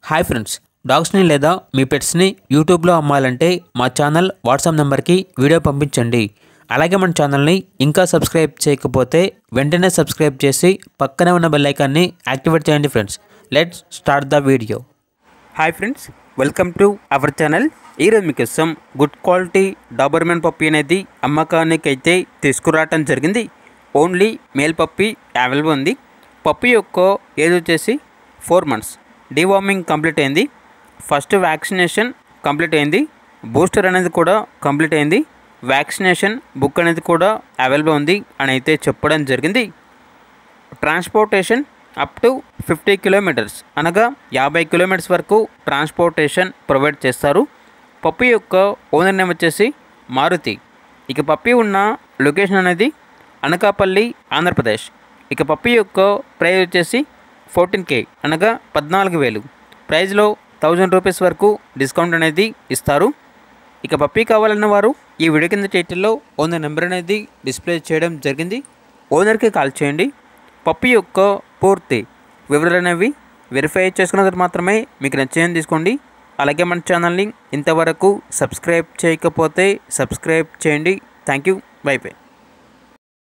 hi friends డాగ్స్ని లేదా మీ పెట్స్ని యూట్యూబ్లో అమ్మాలంటే మా ఛానల్ వాట్సాప్ నెంబర్కి వీడియో పంపించండి అలాగే మన ఛానల్ని ఇంకా సబ్స్క్రైబ్ చేయకపోతే వెంటనే సబ్స్క్రైబ్ చేసి పక్కనే ఉన్న బెల్ ఐకాన్ని యాక్టివేట్ చేయండి friends let's start the video hi friends welcome to our channel ఈరోజు మీకోసం గుడ్ క్వాలిటీ డాబర్మెన్ పప్పి అనేది అమ్మకానికి అయితే తీసుకురావటం జరిగింది ఓన్లీ మేల్ పప్పి అవైలబుల్ ఉంది పప్పి యొక్క ఏజ్ వచ్చేసి ఫోర్ మంత్స్ డీవార్మింగ్ కంప్లీట్ అయింది ఫస్ట్ వ్యాక్సినేషన్ కంప్లీట్ అయింది బూస్టర్ అనేది కూడా కంప్లీట్ అయింది వ్యాక్సినేషన్ బుక్ అనేది కూడా అవైలబుల్ ఉంది అని అయితే చెప్పడం జరిగింది transportation up to fifty kilometres అనగా యాభై కిలోమీటర్స్ వరకు ట్రాన్స్పోర్టేషన్ ప్రొవైడ్ చేస్తారు పప్పి యొక్క ఓనర్ నేమ్ వచ్చేసి మారుతి ఇక పప్పి ఉన్న లొకేషన్ అనేది అనకాపల్లి ఆంధ్రప్రదేశ్ ఇక పప్పి యొక్క ప్రైస్ వచ్చేసి ఫోర్టీన్ కే అనగా పద్నాలుగు వేలు ప్రైస్లో థౌజండ్ రూపీస్ వరకు డిస్కౌంట్ అనేది ఇస్తారు ఇక పప్పీ కావాలన్న వారు ఈ వీడియో కింద టైటిల్లో ఓనర్ నెంబర్ అనేది డిస్ప్లే చేయడం జరిగింది ఓనర్కి కాల్ చేయండి పప్పి యొక్క పూర్తి వివరాలు అనేవి వెరిఫై చేసుకున్న తర్వాత మాత్రమే మీకు నచ్చేయని తీసుకోండి అలాగే మన ఛానల్ని ఇంతవరకు సబ్స్క్రైబ్ చేయకపోతే సబ్స్క్రైబ్ చేయండి థ్యాంక్ యూ బై బై